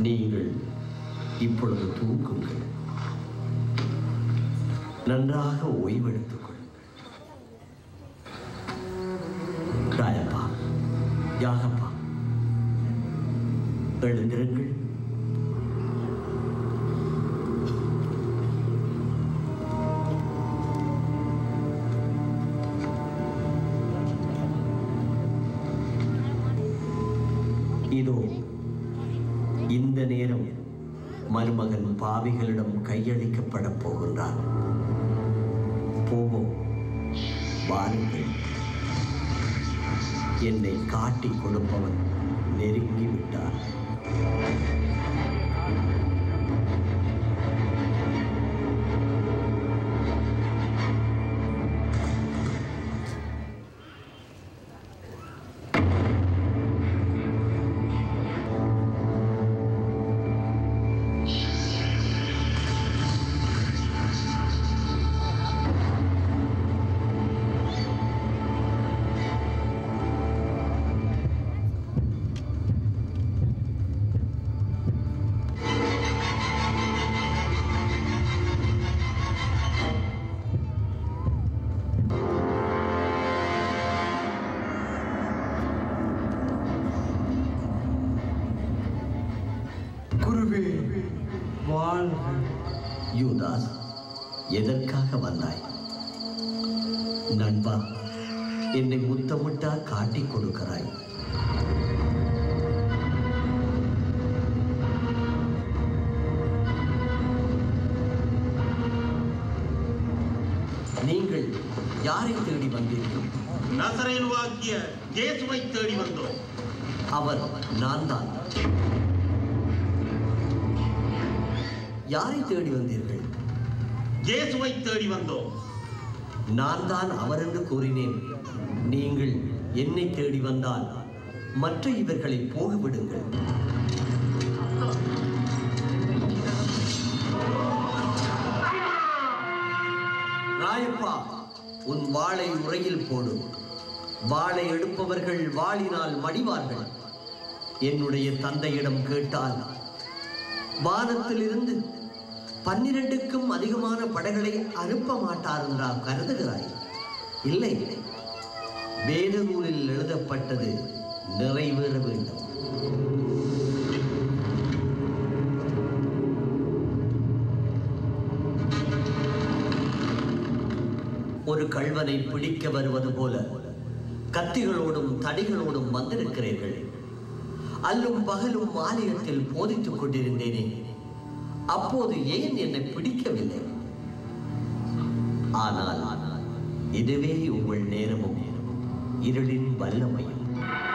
நீங்கள் இப்பொழுது தூங்குங்கள் நன்றாக ஓய்வெடுத்துக் கொள்ளுங்கள் ராயப்பா யாகப்பா எழுந்திருங்கள் இதோ இந்த நேரம் மருமகன் பாவிகளிடம் கையளிக்கப்பட போகின்றான் போவோம் வாருங்கள் என்னை காட்டிக் கொடுப்பவன் நெருங்கி விட்டான் குருவே வாழ்க யூதாஸ் எதற்காக வந்தாய் நண்பா என்னை முத்தமிட்டா காட்டிக் கொடுக்கிறாய் நீங்கள் யாரை தேடி வந்தீர்கள் நசரேல் வாக்கிய இயேசுவை தேடி வந்தோம் அவர் நான் தான் யாரை தேடி வந்தீர்கள் இயேசுவை தேடி வந்தோம் நான் தான் அவர் என்று கூறினேன் நீங்கள் என்னை தேடி வந்தால் மற்ற இவர்களை போகவிடுங்கள் ராயப்பா உன் வாளை உரையில் போடு வாளை எடுப்பவர்கள் வாளினால் மடிவார்கள் என்னுடைய தந்தையிடம் கேட்டால் வானத்திலிருந்து பன்னிரண்டுக்கும் அதிகமான படைகளை அனுப்ப மாட்டார் என்றா கருதுகிறாய் இல்லை வேத நூலில் எழுதப்பட்டது நிறைவேற வேண்டும் ஒரு கள்வனை பிடிக்க வருவது போல கத்திகளோடும் தடிகளோடும் வந்திருக்கிறீர்கள் அல்லும் பகலும் ஆலயத்தில் போதித்துக் கொண்டிருந்தேனே அப்போது ஏன் என்னை பிடிக்கவில்லை ஆனால் இதுவே உங்கள் நேரமும் இருளின் வல்லமையும்